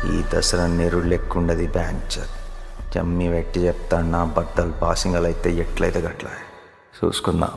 ఈ దసరా నెరుడు లెక్కుండది బ్యాంచర్ జమ్మి వెట్టి చెప్తాను నా బట్టలు పాసింగలు అయితే ఎట్లయితే గట్ల చూసుకుందాం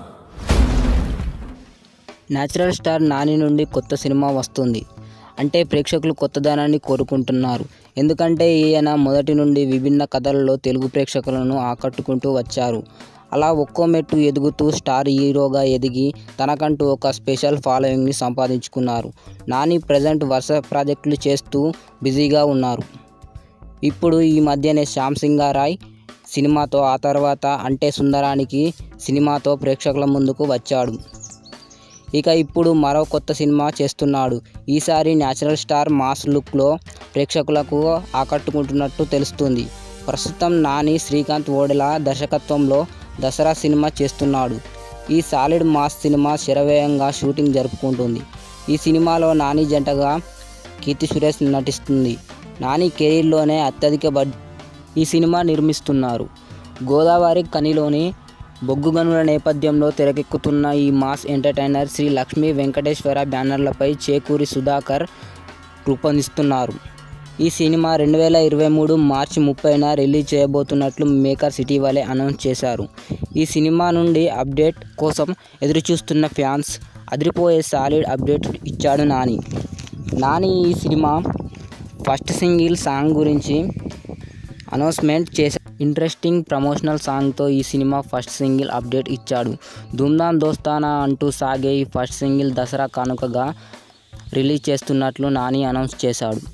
న్యాచురల్ స్టార్ నాని నుండి కొత్త సినిమా వస్తుంది అంటే ప్రేక్షకులు కొత్తదనాన్ని కోరుకుంటున్నారు ఎందుకంటే ఈయన మొదటి నుండి విభిన్న కథలలో తెలుగు ప్రేక్షకులను ఆకట్టుకుంటూ వచ్చారు అలా ఒక్కో మెట్టు ఎదుగుతూ స్టార్ హీరోగా ఎదిగి తనకంటూ ఒక స్పెషల్ ఫాలోయింగ్ని సంపాదించుకున్నారు నాని ప్రజెంట్ వరుస ప్రాజెక్టులు చేస్తూ బిజీగా ఉన్నారు ఇప్పుడు ఈ మధ్యనే శ్యామ్ సింగారాయ్ సినిమాతో ఆ తర్వాత అంటే సుందరానికి సినిమాతో ప్రేక్షకుల ముందుకు వచ్చాడు ఇక ఇప్పుడు మరో కొత్త సినిమా చేస్తున్నాడు ఈసారి న్యాచురల్ స్టార్ మాస్ లుక్లో ప్రేక్షకులకు ఆకట్టుకుంటున్నట్టు తెలుస్తుంది ప్రస్తుతం నాని శ్రీకాంత్ ఓడెల దర్శకత్వంలో దసరా సినిమా చేస్తున్నాడు ఈ సాలిడ్ మాస్ సినిమా శరవేగంగా షూటింగ్ జరుపుకుంటుంది ఈ సినిమాలో నాని జంటగా కీర్తి సురేష్ నటిస్తుంది నాని కెరీర్లోనే అత్యధిక బడ్ ఈ సినిమా నిర్మిస్తున్నారు గోదావరి కనిలోని బొగ్గు గనుల నేపథ్యంలో తెరకెక్కుతున్న ఈ మాస్ ఎంటర్టైనర్ శ్రీ లక్ష్మీ వెంకటేశ్వర బ్యానర్లపై చేకూరి సుధాకర్ రూపొందిస్తున్నారు ఈ సినిమా రెండు వేల ఇరవై మూడు మార్చి ముప్పైన రిలీజ్ చేయబోతున్నట్లు మేకర్స్ ఇటీవలే అనౌన్స్ చేశారు ఈ సినిమా నుండి అప్డేట్ కోసం ఎదురుచూస్తున్న ఫ్యాన్స్ అదిరిపోయే సాలిడ్ అప్డేట్ ఇచ్చాడు నాని నాని ఈ సినిమా ఫస్ట్ సింగిల్ సాంగ్ గురించి అనౌన్స్మెంట్ చేసే ఇంట్రెస్టింగ్ ప్రమోషనల్ సాంగ్తో ఈ సినిమా ఫస్ట్ సింగిల్ అప్డేట్ ఇచ్చాడు ధూమ్ధామ్ దోస్తానా అంటూ సాగే ఈ ఫస్ట్ సింగిల్ దసరా కానుకగా రిలీజ్ చేస్తున్నట్లు నాని అనౌన్స్ చేశాడు